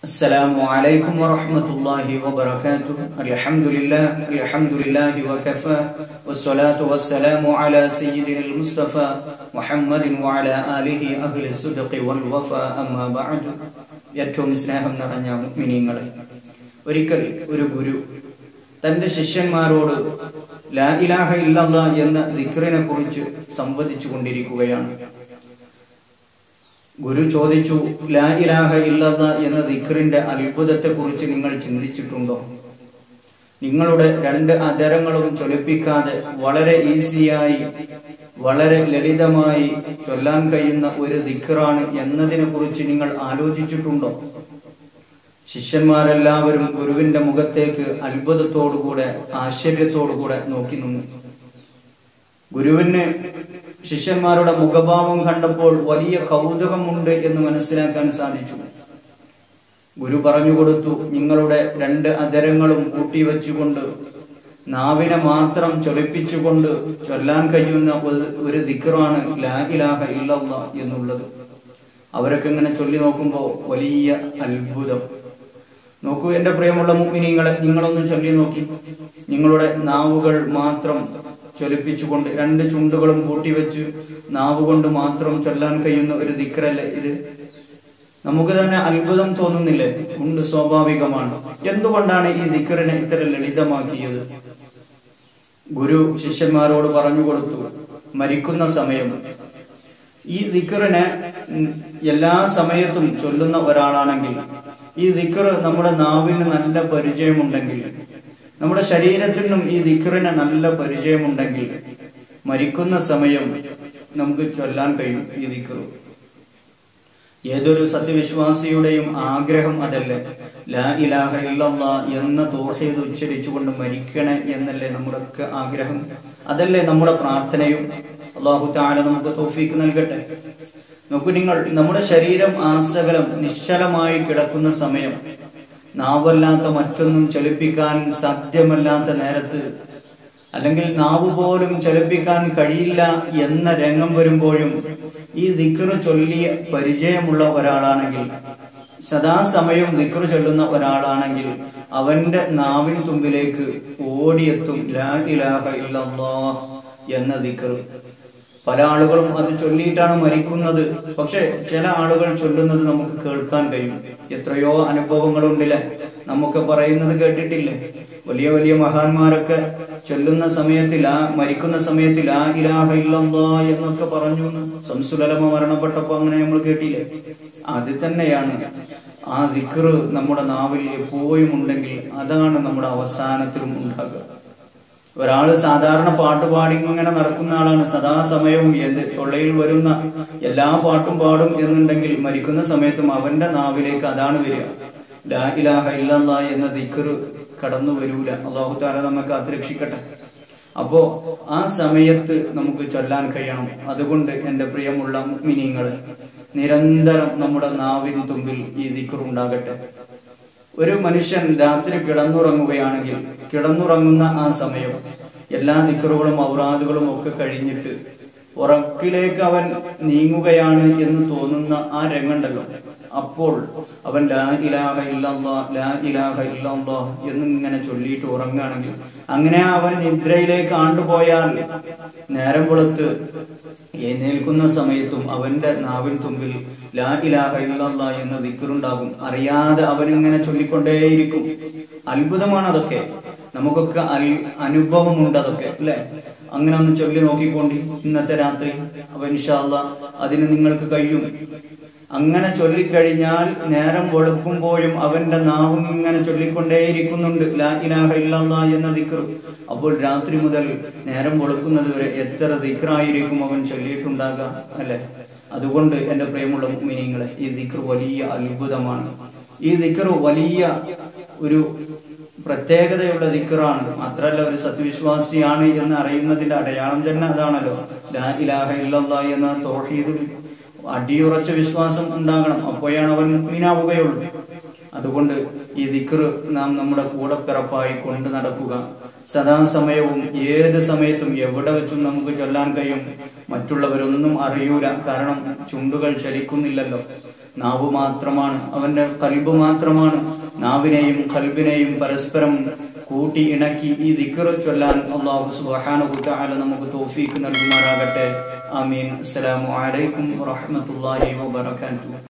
السلام عليكم ورحمة الله وبركاته الحمد لله الحمد لله وكفى والصلاة والسلام على سيدنا المصطفى محمد وعلى آله أهل الصدق والوفاء أما بعد ഏറ്റവും സ്നേഹം നിറഞ്ഞ മിനിങ്ങളെ ഒരിക്കൽ ഒരു ഗുരു തന്റെ ശിഷ്യന്മാരോട് ലാ ഇലാഹ ഇല്ലല്ല എന്ന ദിക്റിനെ കുറിച്ച് സംവദിച്ചു കൊണ്ടിരിക്കുകയാണ് ഗുരു ചോദിച്ചു ലാ ഇലാഹ ഇല്ലല്ല എന്ന ദിക്റിന്റെ അത്ഭുതത്തെ കുറിച്ച് നിങ്ങൾ ചിന്തിച്ചിട്ടുണ്ടോ നിങ്ങളുടെ രണ്ട് അതരങ്ങളും ചൊലിപ്പിക്കാതെ വളരെ ഈസിയായി വളരെ ലളിതമായി ചൊല്ലാൻ കഴിയുന്ന ഒരു ദിക്റാണ് എന്നതിനെ കുറിച്ച് നിങ്ങൾ ആലോചിച്ചിട്ടുണ്ടോ ശിഷ്യന്മാരെല്ലാവരും ഗുരുവിന്റെ മുഖത്തേക്ക് അത്ഭുതത്തോടുകൂടെ ആശ്ചര്യത്തോടുകൂടെ നോക്കി നിന്നു ഗുരുവിന് ശിഷ്യന്മാരുടെ മുഖഭാവം കണ്ടപ്പോൾ വലിയ കൗതുകമുണ്ട് എന്ന് മനസ്സിലാക്കാൻ സാധിച്ചു ഗുരു പറഞ്ഞു കൊടുത്തു നിങ്ങളുടെ രണ്ട് അതരങ്ങളും കൂട്ടിവെച്ചുകൊണ്ട് നാവിനെ മാത്രം ചൊലിപ്പിച്ചുകൊണ്ട് ചൊല്ലാൻ കഴിയുന്ന ഒരു ദിക്റാണ് ലാ ഇലാഹ ഇല്ലല്ല എന്നുള്ളത് അവരൊക്കെ ഇങ്ങനെ ചൊല്ലി നോക്കുമ്പോൾ വലിയ അത്ഭുതം നോക്കൂ എന്റെ പ്രിയമുള്ള മുഗ്മിനിങ്ങളെ നിങ്ങളൊന്നും ചൊല്ലി നോക്കി നിങ്ങളുടെ നാവുകൾ മാത്രം ചൊലിപ്പിച്ചുകൊണ്ട് രണ്ട് ചുണ്ടുകളും കൂട്ടിവെച്ച് നാവ് കൊണ്ട് മാത്രം ചൊല്ലാൻ കഴിയുന്ന ഒരു ദിക്റല്ലേ ഇത് നമുക്ക് തന്നെ അത്ഭുതം തോന്നുന്നില്ലേ ഉണ്ട് സ്വാഭാവികമാണ് എന്തുകൊണ്ടാണ് ഈ ദിക്കറിനെ ഇത്ര ലളിതമാക്കിയത് ഗുരു ശിഷ്യന്മാരോട് പറഞ്ഞു കൊടുത്തു മരിക്കുന്ന സമയം ഈ ദിക്കറിനെ എല്ലാ സമയത്തും ചൊല്ലുന്ന ഒരാളാണെങ്കിൽ ഈ ദിക്കർ നമ്മുടെ നാവിന് നല്ല പരിചയമുണ്ടെങ്കിൽ നമ്മുടെ ശരീരത്തിനും ഈ ദിക്കറിന് നല്ല പരിചയമുണ്ടെങ്കിൽ മരിക്കുന്ന സമയം നമുക്ക് ചൊല്ലാൻ കഴിയും ഈ ദിക്കറ് ഏതൊരു സത്യവിശ്വാസിയുടെയും ആഗ്രഹം അതല്ലേ ലാ ഇലാഹ ഇല്ലല്ല എന്ന ദോഹയത് ഉച്ചരിച്ചുകൊണ്ട് മരിക്കണേ എന്നല്ലേ നമ്മുടെയൊക്കെ ആഗ്രഹം അതല്ലേ നമ്മുടെ പ്രാർത്ഥനയും അള്ളാഹു താല നമുക്ക് തോഫീക്ക് നൽകട്ടെ നോക്കൂ നിങ്ങൾ നമ്മുടെ ശരീരം ആസകലം നിശ്ചലമായി കിടക്കുന്ന സമയം നാവല്ലാത്ത മറ്റൊന്നും ചലിപ്പിക്കാൻ സാധ്യമല്ലാത്ത നേരത്ത് അല്ലെങ്കിൽ നാവ് പോലും ചലിപ്പിക്കാൻ കഴിയില്ല എന്ന രംഗം വരുമ്പോഴും ഈ ദിക്കറ് ചൊല്ലിയ പരിചയമുള്ള ഒരാളാണെങ്കിൽ സദാസമയം ദിക്കറ് ചൊല്ലുന്ന ഒരാളാണെങ്കിൽ അവന്റെ നാവിൻ തുമ്പിലേക്ക് ഓടിയെത്തും ലാ ഇലാഹ ഇല്ലല്ലാ എന്ന ദിക്കറ് പല ആളുകളും അത് ചൊല്ലിയിട്ടാണ് മരിക്കുന്നത് പക്ഷെ ചില ആളുകൾ ചൊല്ലുന്നത് നമുക്ക് കേൾക്കാൻ കഴിയും എത്രയോ അനുഭവങ്ങളുണ്ടില്ലേ നമുക്ക് പറയുന്നത് കേട്ടിട്ടില്ലേ വലിയ വലിയ മഹാന്മാരൊക്കെ ചൊല്ലുന്ന സമയത്ത് ലാ മരിക്കുന്ന സമയത്ത് ലാ ഇലാഹ ഇല്ലല്ലാ എന്നൊക്കെ പറഞ്ഞു സംസുലമ മരണപ്പെട്ടപ്പോ അങ്ങനെ നമ്മൾ കേട്ടില്ലേ അത് തന്നെയാണ് ആ ദിക്റ് നമ്മുടെ നാവിൽ എപ്പോഴും ഉണ്ടെങ്കിൽ അതാണ് നമ്മുടെ അവസാനത്തിലും ഉണ്ടാകുക ഒരാള് സാധാരണ പാട്ട് പാടി ഇങ്ങനെ നടക്കുന്ന ആളാണ് സദാസമയവും എന്ത് തൊള്ളയിൽ വരുന്ന എല്ലാ പാട്ടും പാടും എന്നുണ്ടെങ്കിൽ മരിക്കുന്ന സമയത്തും അവന്റെ നാവിലേക്ക് അതാണ് വരിക ലാ ഇലാഹ ഇല്ലല്ലാ എന്ന ദിക്കറ് കടന്നു വരൂല അള്ളാഹു താല നമുക്ക് അത്രരക്ഷിക്കട്ടെ അപ്പോ ആ സമയത്ത് നമുക്ക് ചൊല്ലാൻ കഴിയണം അതുകൊണ്ട് എന്റെ പ്രിയമുള്ള മിനിങ്ങള് നിരന്തരം നമ്മുടെ നാവിന് തുമ്പിൽ ഈ ദിക്കറുണ്ടാകട്ടെ ഒരു മനുഷ്യൻ രാത്രി കിടന്നുറങ്ങുകയാണെങ്കിൽ കിടന്നുറങ്ങുന്ന ആ സമയം എല്ലാ നിക്കറുകളും ഔറാദുകളും ഒക്കെ കഴിഞ്ഞിട്ട് ഉറക്കിലേക്ക് അവൻ നീങ്ങുകയാണ് എന്ന് തോന്നുന്ന ആ രംഗണ്ടല്ലോ അപ്പോൾ അവൻ ലാ ഇലാഹ ഇല്ലല്ലാ ലാ ഇലാഹ ഇല്ലല്ലാ എന്നിങ്ങനെ ചൊല്ലിയിട്ട് ഉറങ്ങുകയാണെങ്കിൽ അങ്ങനെ അവൻ നിദ്രയിലേക്ക് ആണ്ടുപോയാൽ നേരം പുറത്ത് എഴുന്നേൽക്കുന്ന സമയത്തും അവന്റെ നാവിൻ തുമ്പിൽ ലാ ഇലാഹ ഇല്ലല്ലാ എന്ന ദിക്കറുണ്ടാകും അറിയാതെ അവനിങ്ങനെ ചൊല്ലിക്കൊണ്ടേയിരിക്കും അത്ഭുതമാണ് അതൊക്കെ നമുക്കൊക്കെ അനുഭവമുണ്ട് അതൊക്കെ അല്ലെ അങ്ങനെ ഒന്ന് ചൊല്ലി നോക്കിക്കൊണ്ട് ഇന്നത്തെ രാത്രി അപ്പൊ ഇൻഷാല്ല അതിന് നിങ്ങൾക്ക് കഴിയും അങ്ങനെ ചൊല്ലിക്കഴിഞ്ഞാൽ നേരം വെളുക്കുമ്പോഴും അവന്റെ നാവും ഇങ്ങനെ ചൊല്ലിക്കൊണ്ടേയിരിക്കുന്നുണ്ട് ലാ ഇലാഹ ഇല്ലല്ലാ എന്ന ദിക്ർ അപ്പോൾ രാത്രി മുതൽ നേരം വെളുക്കുന്നത് വരെ എത്ര ദിക്റായിരിക്കും അവൻ ചൊല്ലിയിട്ടുണ്ടാകുക അല്ലെ അതുകൊണ്ട് എന്റെ പ്രിയമുള്ള മിനിങ്ങളെ ഈ ദിക്ർ വലിയ അത്ഭുതമാണ് ഈ ദിക്ർ വലിയ ഒരു പ്രത്യേകതയുള്ള ദിക്കറാണ് മാത്രല്ല ഒരു സത്യവിശ്വാസിയാണ് എന്ന് അറിയുന്നതിന്റെ അടയാളം തന്നെ അതാണല്ലോ ലാ ഇലാഹ ഇല്ലല്ലാ എന്ന തോഹീദുൽ അടിയുറച്ച വിശ്വാസം ഉണ്ടാകണം അപ്പോഴാണ് അവൻ മുക്മീനാവുകയുള്ളൂ അതുകൊണ്ട് ഈ ദിക്ർ നാം നമ്മുടെ കൂടെ പിറപ്പായി കൊണ്ട് നടക്കുക സദാസമയവും ഏത് സമയത്തും എവിടെ വെച്ചും നമുക്ക് ചൊല്ലാൻ കഴിയും മറ്റുള്ളവരൊന്നും അറിയൂല കാരണം ചുണ്ടുകൾ ചലിക്കുന്നില്ലല്ലോ നാവ് മാത്രമാണ് അവന്റെ കൽബ് മാത്രമാണ് നാവിനെയും കൽബിനെയും പരസ്പരം കൂട്ടി ഇണക്കി ഈ ദിക്റ് ചൊല്ലാൻ അള്ളാഹു സുബ്ഹാനഹു തആല നമുക്ക് തൗഫീക്ക് നൽകുമാറാകട്ടെ ആമീൻ അസ്സലാമു അലൈക്കും വറഹ്മത്തുള്ളാഹി വബറകാതുഹു